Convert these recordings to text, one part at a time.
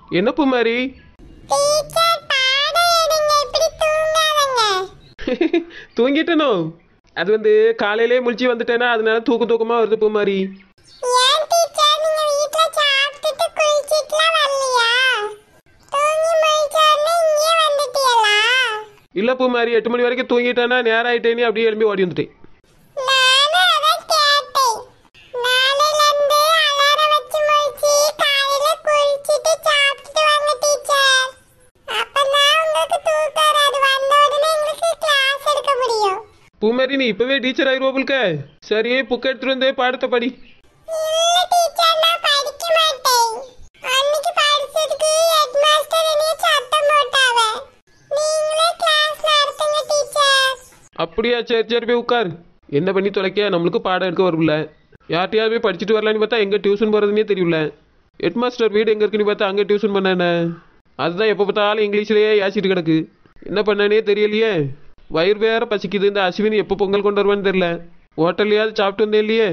என்ன பூமாரி டீச்சர் பாடம் எடுங்க இப்படி தூங்காதங்க தூங்கிட்டனோ அது வந்து காலையிலே முழிச்சு வந்துட்டேனா அதனால தூக்க தூக்கமா வருது பூமாரி ஏன் டீச்சர் நீங்க வீட்ல சாப்பிட்டுட்டு குளிச்சிட்டுலாம் வரலையா தூங்கி முடிச்ச உடனே இங்கே வந்துட்டீங்களா இல்ல பூமாரி எட்டு மணி வரைக்கும் தூங்கிட்டேனா நேரம் ஆயிட்டேனே அப்படியே எழும்பி ஓடி வந்துட்டேன் நானும் அதான் கேட்டேன் நாளையில இருந்து அலாரம் வச்சு முடிச்சு காலையில குளிச்சிட்டு சாப்பிட்டுட்டு வாங்க டீச்சர் அப்பதான் உங்களுக்கு தூக்கம் வராது வந்த உடனே எங்களுக்கு கிளாஸ் எடுக்க முடியும் பூமாரி நீ இப்பவே டீச்சர் ஆயிருவா போல்க சரி புக் எடுத்துட்டு வந்து பாடத்தை படி இல்ல டீச்சர் நான் படிக்க மாட்டேன் அன்னைக்கு படிச்சதுக்கு ஹெட் மாஸ்டர் என்னைய சத்தம் போட்டாவ நீங்களே கிளாஸ் நடத்துங்க டீச்சர் அப்படியா சரி சரி போய் உட்கார் என்ன பண்ணி தொலைக்க நம்மளுக்கு பாடம் எடுக்க வரும்ல யார்ட்டையாவது போய் படிச்சுட்டு வரலான்னு பார்த்தா எங்கே டியூஷன் போகிறதுனே தெரியல ஹெட் மாஸ்டர் வீடு எங்கே இருக்குன்னு பார்த்தா அங்கே டியூஷன் பண்ணேனே அதுதான் எப்போ பார்த்தாலும் இங்கிலீஷ்லேயே ஏசிட்டு கிடக்கு என்ன பண்ணனே தெரியலையே வயிறு வேற பசிக்குது இந்த அஸ்வினி எப்போ பொங்கல் கொண்டு வருவான்னு தெரியல ஹோட்டல்லையாவது சாப்பிட்டு வந்தே இல்லையே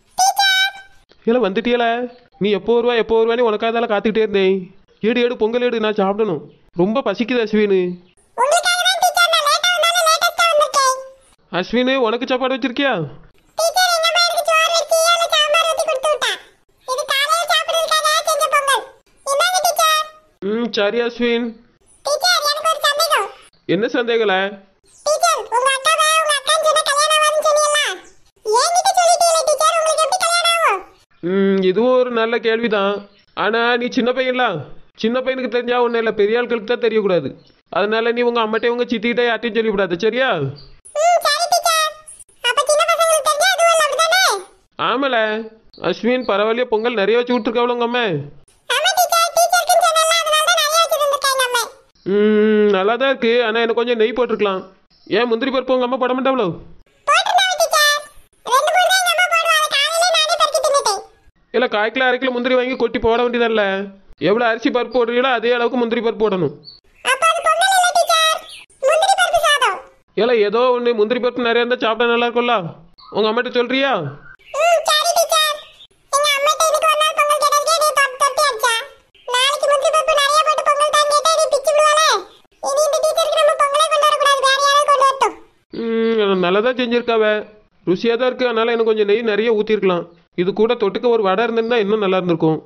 இல்லை வந்துட்டியல நீ எப்போ வருவா எப்போ வருவானே உனக்காக காத்துக்கிட்டே இருந்தேன் ஏடு ஏடு பொங்கல் ஏடு நான் சாப்பிடணும் ரொம்ப பசிக்குது அஸ்வினு உங்களுக்காக தான் டீச்சர் நான் லேட்டா வந்தாலும் லேட்டஸ்டா வந்திருக்கேன் அஸ்வினு உனக்கு சாப்பாடு வச்சிருக்கியா டீச்சர் எங்க அம்மா எனக்கு சோறு வச்சு அதுல சாம்பார் ஊத்தி கொடுத்து விட்டா இது காலையில சாப்பிடுறதுக்காக செஞ்ச பொங்கல் இந்தாங்க டீச்சர் ம் சரி அஸ்வின் டீச்சர் எனக்கு ஒரு சந்தேகம் என்ன சந்தேகல டீச்சர் உங்க அக்காவை உங்க அக்கான்னு சொன்னா கல்யாணம் ஆகும்னு சொன்னீங்களா என்கிட்ட சொல்லிட்டீங்களே டீச்சர் உங்களுக்கு எப்படி கல்யாணம் ஆகும் ம் இதுவும் ஒரு நல்ல கேள்விதான் ஆனால் நீ சின்ன பையன்ல சின்ன பையனுக்கு தெரிஞ்சா ஒன்றும் இல்லை பெரிய ஆட்களுக்கு தான் தெரியக்கூடாது அதனால நீ உங்கள் அம்மாட்டே உங்கள் சித்திக்கிட்டே யார்ட்டையும் சொல்லிவிடாது சரியா ம் சரி டீச்சர் அப்ப சின்ன பசங்களுக்கு தெரிஞ்சா அதுவும் அப்படிதானே ஆமல அஸ்வின் பரவாயில்லையே பொங்கல் நிறைய வச்சு விட்ருக்காவளோ உங்கள் அம்மா ஆமா டீச்சர் டீச்சருக்குன்னு சொன்னல அதனால தான் நிறைய வச்சிருந்திருக்கேன் நம்ம ம் நல்லா தான் இருக்கு ஆனால் எனக்கு கொஞ்சம் நெய் போட்டிருக்கலாம் ஏன் முந்திரி பருப்பு உங்கள் அம்மா போட மாட்டாவளோ போட்டுருந்தாங்க டீச்சர் ரெண்டு மூணு தான் எங்க அம்மா போடுவாங்க காலையில நானே பறிச்சு தின்னுட்டேன் இல்லை கால் கிலோ அரை கிலோ முந்திரி வாங்கி கொட்டி போட வேண்டியதில்ல எவ்வளோ அரிசி பருப்பு போடுறீங்களோ அதே அளவுக்கு முந்திரி பருப்பு போடணும் அப்ப அது பொங்கல் இல்ல டீச்சர் முந்திரி பருப்பு சாதம் ஏல ஏதோ ஒன்று முந்திரி பருப்பு நிறைய இருந்தால் சாப்பிட்டா நல்லா இருக்கும்ல உங்கள் அம்மாட்ட சொல்கிறியா ம் சரி டீச்சர் எங்க அம்மாட்ட இதுக்கு ஒரு நாள் பொங்கல் கேட்டதுக்கே நீ தொட்டு தொட்டி அடிச்சா நாளைக்கு முந்திரி பருப்பு நிறைய போட்டு பொங்கல் தான் கேட்டா நீ பிச்சு விடுவாளே இனி இந்த டீச்சருக்கு நம்ம பொங்கலே கொண்டு வரக்கூடாது வேற யாராவது கொண்டு வரட்டும் ம் நல்லதாக செஞ்சுருக்காவ ருசியாக தான் இருக்குது அதனால் எனக்கு கொஞ்சம் நெய் நிறைய ஊற்றிருக்கலாம் இது கூட தொட்டுக்க ஒரு வடை இருந்திருந்தா இன்னும் நல்லா இருந்திருக்கும்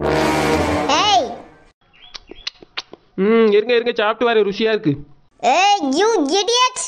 ஏய் ம் இருங்க இருங்க சாப்பிட்டு வர ருசியாக இருக்கு ஏய் you idiots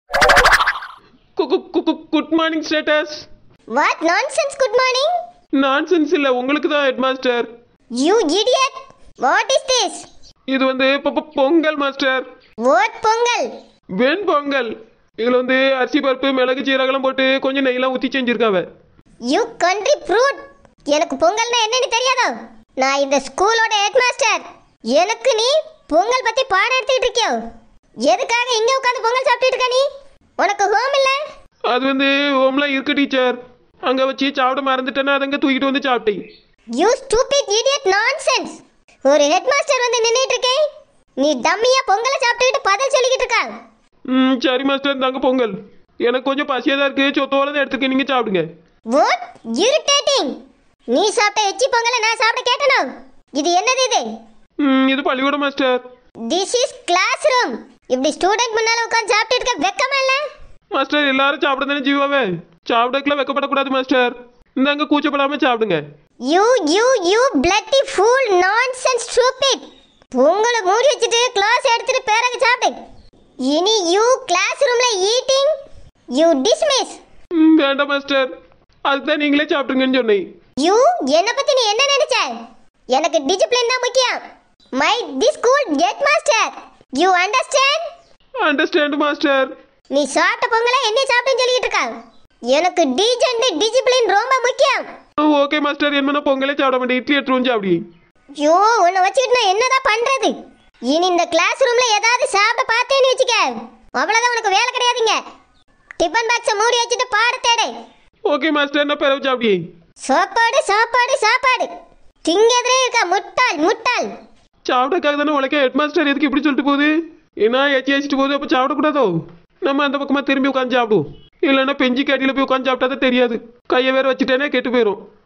good morning status what nonsense good morning nonsense இல்லை உங்களுக்கு தான் headmaster you idiot what is this இது வந்து பொ- பொ- பொங்கல் மாஸ்டர் வாட் பொங்கல் வெண் பொங்கல் இதில் வந்து அரிசி பருப்பு மிளகு சீரகெல்லாம் போட்டு கொஞ்சம் நெய்லாம் ஊற்றி செஞ்சுருக்காவ யூ கண்ட்ரி ஃப்ரூட் எனக்கு பொங்கல்னா என்னன்னு தெரியாதோ நான் இந்த ஸ்கூலோட ஹெட் மாஸ்டர் எனக்கு நீ பொங்கல் பத்தி பாடம் எடுத்துக்கிட்டு இருக்கியோ எதுக்காக இங்க உட்காந்து பொங்கல் சாப்பிட்டுட்டு இருக்க நீ உனக்கு ஹோம் இல்ல அது வந்து ஓம்லாம் இருக்கு டீச்சர் அங்கே வச்சு சாப்பிட மறந்துட்டேன்னா அதங்க தூக்கிட்டு வந்து சாப்பிட்டேன் யூ ஸ்டூபிட் இடியட் நான்சென்ஸ் ஒரு ஹெட் மாஸ்டர் வந்து நின்னுட்டு இருக்கேன் நீ டம்மியா பொங்கலை சாப்பிட்டுக்கிட்டு பதில் சொல்லிக்கிட்டு இருக்கா ம் சரி மாஸ்டர் தாங்க பொங்கல் எனக்கு கொஞ்சம் பசியாக தான் இருக்குது சொத்தோல தான் எடுத்துக்க நீங்கள் சாப்பிடுங்க வாட் இரிட்டேட்டிங் நீ சாப்பிட்ட எச்சி பொங்கலை நான் சாப்பிட கேட்டனும் இது என்னது இது ம் இது பள்ளிக்கூடம் master this is classroom இப்படி ஸ்டூடெண்ட் முன்னால உட்கார்ந்து சாப்பிட்டு இருக்க வெக்கமா இல்ல மாஸ்டர் எல்லாரும் சாப்பிட தானே ஜீவாவே சாப்பிடக்கெல்லாம் வைக்கப்படக்கூடாது மாஸ்டர் இந்தாங்க கூச்சப்படாமல் சாப்பிடுங்க you you you bloody fool nonsense stupid பொங்கலை மூடி வச்சுட்டு கிளாஸ் எடுத்துட்டு பிறகு சாப்பிடு இனி யூ கிளாஸ் ரூம்ல ஈட்டிங் யூ டிஸ்மிஸ் ம் வேண்டாம் மாஸ்டர் அதுதான் நீங்களே சாப்பிடுங்கன்னு சொன்னேன் யூ என்ன பத்தி நீ என்ன நினைச்ச எனக்கு டிசிப்ளின் தான் முக்கியம் my the school headmaster you understand understand master நீ சாப்பிட்ட பொங்கலை என்ன சாப்பிட்டுன்னு சொல்லிட்டு இருக்கா எனக்கு டீஜென்ட் டிசிப்ளின் ரொம்ப முக்கியம் ஓகே மாஸ்டர் என்ன பொங்கலே சாப்பிட மாட்டேன் இட்லி எடுத்துருவோம் சாப்பிடி ஐயோ உன்னை வச்சுக்கிட்டு நான் என்னதான் பண்றது இனி இந்த கிளாஸ் ரூம்ல ஏதாவது சாப்பிட பார்த்தேன்னு வச்சுக்க அவ்வளவுதான் உனக்கு வேலை கிடையாதுங்க டிஃபன் பாக்ஸை மூடி வச்சுட்டு பாட தேடு ஓகே மாஸ்டர் நான் பிறகு சாப்பிடி சாப்பாடு சாப்பாடு சாப்பாடு திங்கெதிரே இருக்கா முட்டாள் முட்டாள் சாப்பிடக்காக தானே உழைக்க ஹெட் மாஸ்டர் எதுக்கு இப்படி சொல்லிட்டு போகுது ஏன்னா ஏச்சி ஏச்சிட்டு போகுது அப்போ சாப்பிடக்கூடாதோ நம்ம அந்த பக்கமாக திரும்பி உட்காந்து சாப்பிடுவோம் இல்லைன்னா பெஞ்சி கடியில் போய் உட்காந்து சாப்பிட்டா தான் தெரியாது கையை வேற வச்சுட்டேனே கெட்டு போயிடும்